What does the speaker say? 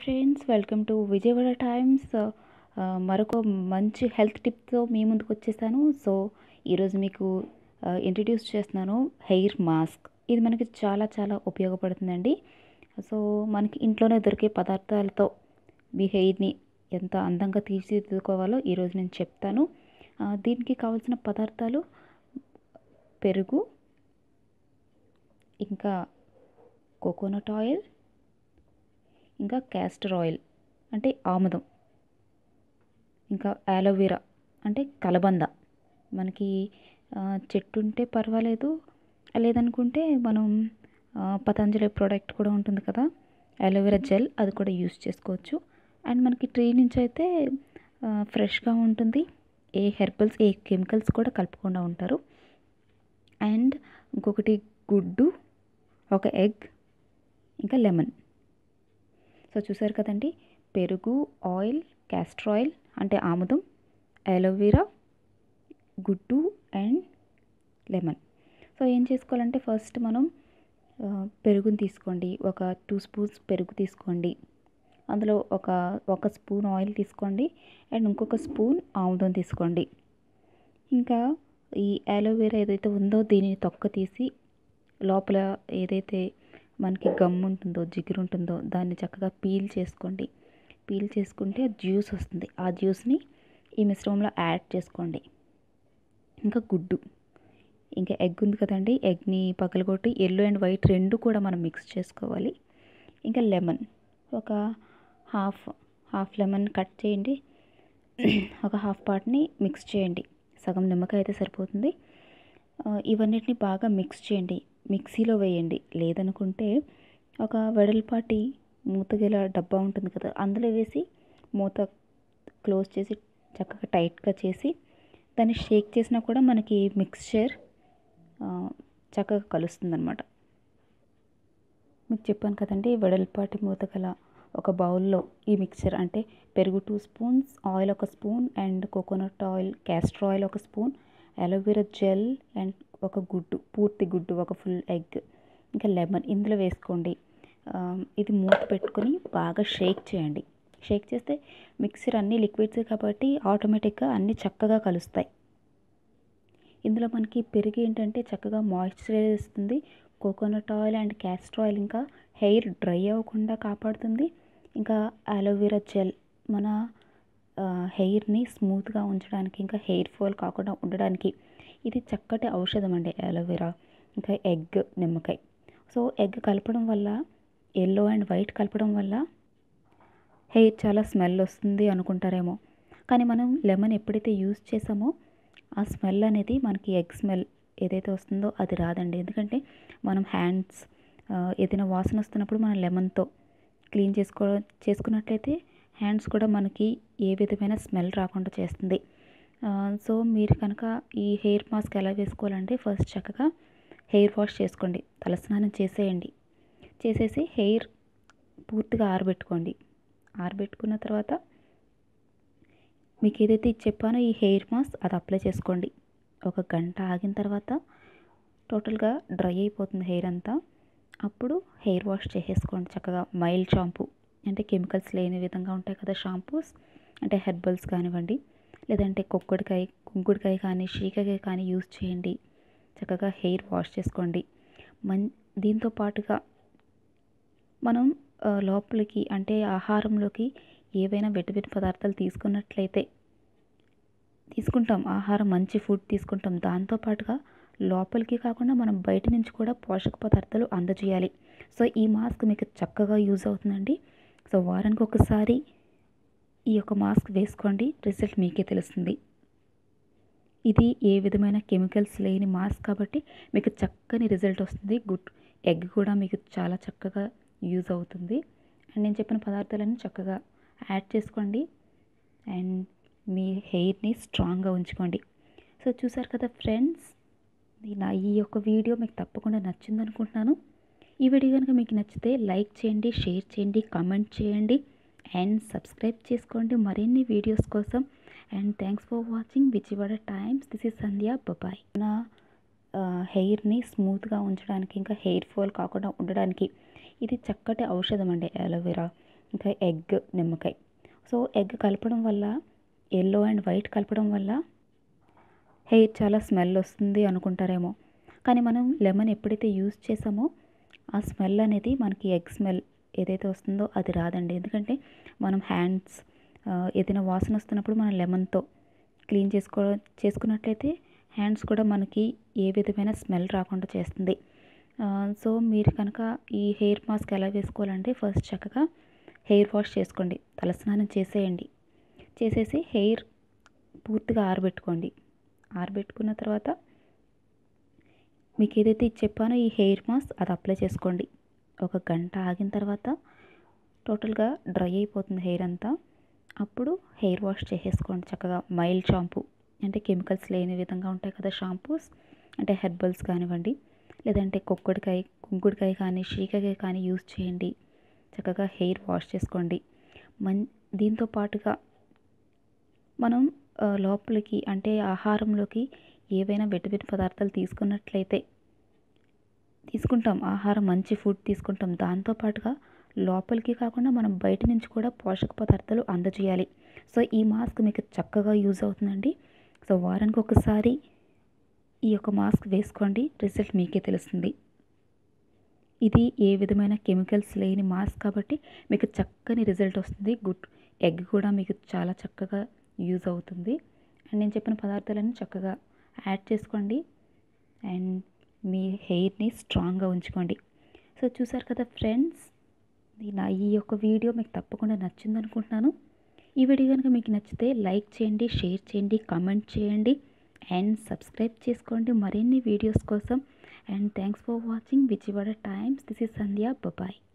friends welcome to Vijayawada times ఆ, మరొక మంచి హెల్త్ టిప్తో మీ ముందుకు వచ్చేసాను సో ఈరోజు మీకు ఇంట్రడ్యూస్ చేస్తున్నాను హెయిర్ మాస్క్ ఇది మనకి చాలా చాలా ఉపయోగపడుతుందండి సో మనకి ఇంట్లోనే దొరికే పదార్థాలతో మీ హెయిర్ని ఎంత అందంగా తీర్చిదిద్దుకోవాలో ఈరోజు నేను చెప్తాను ఆ, దీనికి కావాల్సిన పదార్థాలు పెరుగు ఇంకా కోకోనట్ ఆయిల్ ఇంకా క్యాస్టర్ ఆయిల్ అంటే ఆముదం ఇంకా యాలోవెరా అంటే కలబంద మనకి ఆ, చెట్టు ఉంటే పర్వాలేదు లేదనుకుంటే మనం ఆ, పతంజలి ప్రోడక్ట్ కూడా ఉంటుంది కదా యాలోవెరా జెల్ అది కూడా యూస్ చేసుకోవచ్చు అండ్ మనకి ట్రీ నుంచి అయితే ఆ, ఫ్రెష్గా ఉంటుంది ఏ హెర్బల్స్ ఏ కెమికల్స్ కూడా కలపకుండా ఉంటారు అండ్ ఇంకొకటి గుడ్డు ఒక ఎగ్ ఇంకా లెమన్ సో చూసారు కదండి పెరుగు ఆయిల్ క్యాస్టర్ ఆయిల్ అంటే ఆముదం అలోవెరా గుడ్డు అండ్ లెమన్ సో ఏం చేసుకోవాలంటే ఫస్ట్ మనం ఆ, పెరుగుని తీసుకోండి ఒక టూ స్పూన్స్ పెరుగు తీసుకోండి అందులో ఒక ఒక స్పూన్ ఆయిల్ తీసుకోండి అండ్ ఇంకొక స్పూన్ ఆముదం తీసుకోండి ఇంకా ఈ అలోవెరా ఏదైతే ఉందో దీనిని తొక్క తీసి లోపల ఏదైతే మనకి గమ్ ఉంటుందో జిగురు ఉంటుందో దాన్ని చక్కగా పీల్ చేసుకోండి పీల్ చేసుకుంటే జ్యూస్ వస్తుంది ఆ జ్యూస్ని ఈ మిశ్రమంలో యాడ్ చేసుకోండి ఇంకా గుడ్డు ఇంకా ఎగ్ ఉంది కదండి ఎగ్ని పగలగొట్టి ఎల్లో అండ్ వైట్ రెండు కూడా మనం మిక్స్ చేసుకోవాలి ఇంకా లెమన్ ఒక హాఫ్ హాఫ్ లెమన్ కట్ చేయండి ఒక హాఫ్ పార్ట్ని మిక్స్ చేయండి సగం నిమ్మకాయ అయితే సరిపోతుంది ఆ, ఇవన్నిటిని బాగా మిక్స్ చేయండి మిక్సీలో వేయండి లేదనుకుంటే ఒక వెడల్పాటి మూతగల డబ్బా ఉంటుంది కదా అందులో వేసి మూత క్లోజ్ చేసి చక్కగా టైట్గా చేసి దాన్ని షేక్ చేసినా కూడా మనకి మిక్స్చర్ చక్కగా కలుస్తుంది అనమాట మీకు చెప్పాను కదండి వెడల్పాటి మూత గల ఒక బౌల్లో ఈ మిక్చర్ అంటే పెరుగు టూ స్పూన్స్ ఆయిల్ ఒక spoon and coconut oil castor oil ఒక స్పూన్ అలోవెరా జెల్ అండ్ ఒక గుడ్డు పూర్తి గుడ్డు ఒక ఫుల్ ఎగ్ ఇంకా లెమన్ ఇందులో వేసుకోండి ఆ, ఇది మూత పెట్టుకొని బాగా షేక్ చేయండి షేక్ చేస్తే మిక్సర్ అన్ని లిక్విడ్స్ కాబట్టి ఆటోమేటిక్గా అన్నీ చక్కగా కలుస్తాయి ఇందులో మనకి పెరుగు ఏంటంటే చక్కగా మాయిశ్చరైజ్ ఇస్తుంది coconut oil and castor oil ఇంకా హెయిర్ డ్రై అవ్వకుండా కాపాడుతుంది ఇంకా అలోవెరా జెల్ మన ఆ, హెయిర్ని స్మూత్గా ఉంచడానికి ఇంకా హెయిర్ ఫాల్ కాకుండా ఉండడానికి ఇది చక్కటి ఔషధం అండి అలోవెరా ఇంకా ఎగ్ నిమ్మకాయ సో ఎగ్ కలపడం వల్ల ఎల్లో అండ్ వైట్ కలపడం వల్ల హెయిర్ చాలా స్మెల్ వస్తుంది అనుకుంటారేమో కానీ మనం లెమన్ ఎప్పుడైతే యూస్ చేసామో ఆ స్మెల్ అనేది మనకి ఎగ్ స్మెల్ ఏదైతే వస్తుందో అది రాదండి ఎందుకంటే మనం హ్యాండ్స్ ఏదైనా వాసన వస్తున్నప్పుడు మనం లెమన్తో క్లీన్ చేసుకో చేసుకున్నట్లయితే హ్యాండ్స్ కూడా మనకి ఏ విధమైన స్మెల్ రాకుండా చేస్తుంది ఆ, సో మీరు కనుక ఈ హెయిర్ మాస్క్ ఎలా వేసుకోవాలంటే ఫస్ట్ చక్కగా హెయిర్ వాష్ చేసుకోండి తలస్నానం చేసేయండి చేసేసి హెయిర్ పూర్తిగా ఆరబెట్టుకోండి ఆరబెట్టుకున్న తర్వాత మీకు ఏదైతే ఇది చెప్పానో ఈ హెయిర్ మాస్క్ అది అప్లై చేసుకోండి ఒక గంట ఆగిన తర్వాత టోటల్గా డ్రై అయిపోతుంది హెయిర్ అంతా అప్పుడు హెయిర్ వాష్ చేసేసుకోండి చక్కగా మైల్డ్ షాంపూ అంటే కెమికల్స్ లేని విధంగా ఉంటాయి కదా షాంపూస్ అంటే హెర్బల్స్ కానివ్వండి లేదంటే కుక్కుడికాయ కుంకుడికాయ కానీ షీకాయ కానీ యూస్ చేయండి చక్కగా హెయిర్ వాష్ చేసుకోండి మన్ దీంతో పాటుగా మనం ఆ, లోపలికి అంటే ఆహారంలోకి ఏవైనా విటమిన్ పదార్థాలు తీసుకున్నట్లయితే తీసుకుంటాం ఆహారం మంచి ఫుడ్ తీసుకుంటాం దాంతోపాటుగా లోపలికి కాకుండా మనం బయట నుంచి కూడా పోషక పదార్థాలు అందజేయాలి సో ఈ మాస్క్ మీకు చక్కగా యూజ్ అవుతుందండి సో వారానికి ఒకసారి ఈ యొక్క మాస్క్ వేసుకోండి రిజల్ట్ మీకే తెలుస్తుంది ఇది ఏ విధమైన కెమికల్స్ లేని మాస్క్ కాబట్టి మీకు చక్కని రిజల్ట్ వస్తుంది గుడ్ ఎగ్ కూడా మీకు చాలా చక్కగా యూజ్ అవుతుంది అండ్ నేను చెప్పిన పదార్థాలన్నీ చక్కగా యాడ్ చేసుకోండి అండ్ మీ హెయిర్ని స్ట్రాంగ్గా ఉంచుకోండి సో చూసారు కదా ఫ్రెండ్స్ నా ఈ యొక్క వీడియో మీకు తప్పకుండా నచ్చింది అనుకుంటున్నాను ఈ వీడియో కనుక మీకు నచ్చితే లైక్ చేయండి షేర్ చేయండి కామెంట్ చేయండి అండ్ సబ్స్క్రైబ్ చేసుకోండి మరిన్ని వీడియోస్ కోసం and thanks for watching Vijayawada times this is Sandhya bye నా హెయిర్ని స్మూత్గా ఉంచడానికి ఇంకా హెయిర్ ఫాల్ కాకుండా ఉండడానికి ఇది చక్కటి ఔషధం అండి అలోవెరా ఇంకా ఎగ్ నిమ్మకాయ సో ఎగ్ కలపడం వల్ల ఎల్లో అండ్ వైట్ కలపడం వల్ల హెయిర్ చాలా స్మెల్ వస్తుంది అనుకుంటారేమో కానీ మనం లెమన్ ఎప్పుడైతే యూజ్ చేసామో ఆ స్మెల్ అనేది మనకి ఎగ్ స్మెల్ ఏదైతే వస్తుందో అది రాదండి ఎందుకంటే మనం హ్యాండ్స్ ఏదైనా వాసన వస్తున్నప్పుడు మనం లెమన్తో క్లీన్ చేసుకో చేసుకున్నట్లయితే హ్యాండ్స్ కూడా మనకి ఏ విధమైన స్మెల్ రాకుండా చేస్తుంది సో మీరు కనుక ఈ హెయిర్ మాస్క్ ఎలా వేసుకోవాలంటే ఫస్ట్ చక్కగా హెయిర్ వాష్ చేసుకోండి తలస్నానం చేసేయండి చేసేసి హెయిర్ పూర్తిగా ఆరబెట్టుకోండి ఆరబెట్టుకున్న తర్వాత మీకు ఏదైతే చెప్పానో ఈ హెయిర్ మాస్క్ అది అప్లై చేసుకోండి ఒక గంట ఆగిన తర్వాత టోటల్గా డ్రై అయిపోతుంది హెయిర్ అంతా అప్పుడు హెయిర్ వాష్ చేసేసుకోండి చక్కగా మైల్డ్ షాంపూ అంటే కెమికల్స్ లేని విధంగా ఉంటాయి కదా షాంపూస్ అంటే హెర్బల్స్ కానివ్వండి లేదంటే కొక్కడికాయ కుంకుడికాయ కానీ షీకాయ కానీ యూస్ చేయండి చక్కగా హెయిర్ వాష్ చేసుకోండి మన్ దీంతో పాటుగా మనం లోపలికి అంటే ఆహారంలోకి ఏవైనా విటమిన్ పదార్థాలు తీసుకున్నట్లయితే తీసుకుంటాం ఆహారం మంచి ఫుడ్ తీసుకుంటాం దాంతోపాటుగా లోపలికి కాకుండా మనం బయట నుంచి కూడా పోషక పదార్థాలు అందజేయాలి సో ఈ మాస్క్ మీకు చక్కగా యూజ్ అవుతుందండి సో వారానికి ఒకసారి ఈ యొక్క మాస్క్ వేసుకోండి రిజల్ట్ మీకే తెలుస్తుంది ఇది ఏ విధమైన కెమికల్స్ లేని మాస్క్ కాబట్టి మీకు చక్కని రిజల్ట్ వస్తుంది గుడ్ ఎగ్ కూడా మీకు చాలా చక్కగా యూజ్ అవుతుంది అండ్ నేను చెప్పిన పదార్థాలన్నీ చక్కగా యాడ్ చేసుకోండి అండ్ మీ హెయిర్ని స్ట్రాంగ్గా ఉంచుకోండి సో చూసారు కదా ఫ్రెండ్స్ నా ఈ యొక్క వీడియో మీకు తప్పకుండా నచ్చింది అనుకుంటున్నాను ఈ వీడియో కనుక మీకు నచ్చితే లైక్ చేయండి షేర్ చేయండి కామెంట్ చేయండి అండ్ సబ్స్క్రైబ్ చేసుకోండి మరిన్ని వీడియోస్ కోసం and thanks for watching Vijayawada times this is Sandhya bye